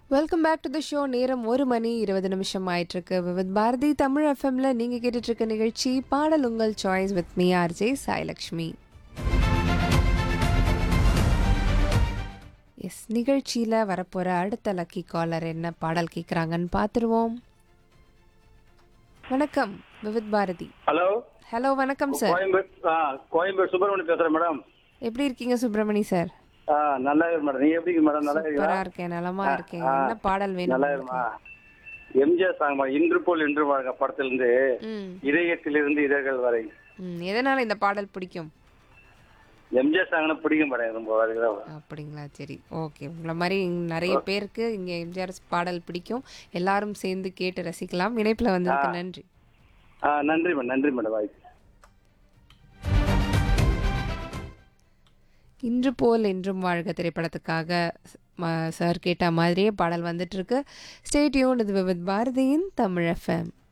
Welcome back to the show நேரம் ஒரு மணி இருபது நிமிஷம் ஆயிட்டிருக்கு வித் பாரதி தமிழ் எஃப்எம்ல நீங்கள் கேட்டுட்டு இருக்க நிகழ்ச்சி பாடல் உங்கள் choice with me RJ Sailakshmi S நிகழ்ச்சியில் வரப்போகிற அடுத்த லக்கி காலர் என்ன பாடல் கேட்குறாங்கன்னு பார்த்துருவோம் வணக்கம் விவித் பாரதி ஹலோ ஹலோ வணக்கம் சார் கோயம்பேடு ஆ கோயம்பேடு சுப்பிரமணியம் பேசுறேன் மேடம் எப்படி இருக்கீங்க சுப்பிரமணி சார் ஆ நல்லா இருக்கு மேடம் நீ எப்படி இருக்கு மேடம் நல்லா சூப்பரா இருக்கா இருக்கேன் நலமா இருக்கேன் ஆ, என்ன பாடல் வேணும் நல்லா உங்களுக்கு? இருக்குமா எம்ஜிஆர் சாங் மா இன்று போல் இன்று வாழ்க படத்திலிருந்து ம் இதயத்திலிருந்து இதழ்கள் வரை ம் எதனால இந்த பாடல் பிடிக்கும் எம்ஜிஆர் சாங்னா பிடிக்கும் மேடம் ரொம்ப அதுக்குதான் அப்படிங்களா சரி ஓகே உங்களை மாதிரி நிறைய பேருக்கு இங்கே எம்ஜிஆர் பாடல் பிடிக்கும் எல்லாரும் சேர்ந்து கேட்டு ரசிக்கலாம் இணைப்பில் வந்ததுக்கு நன்றி ஆ நன்றி மேடம் நன்றி மேடம் வாய்ப்பு இன்று போல் என்றும் வாழ்க திரைப்படத்துக்காக ம- சார் கேட்ட மாதிரியே பாடல் வந்துட்டு இருக்கு ஸ்டேட்யூன் இது வித் பாரதியின் தமிழ் எஃப்எம்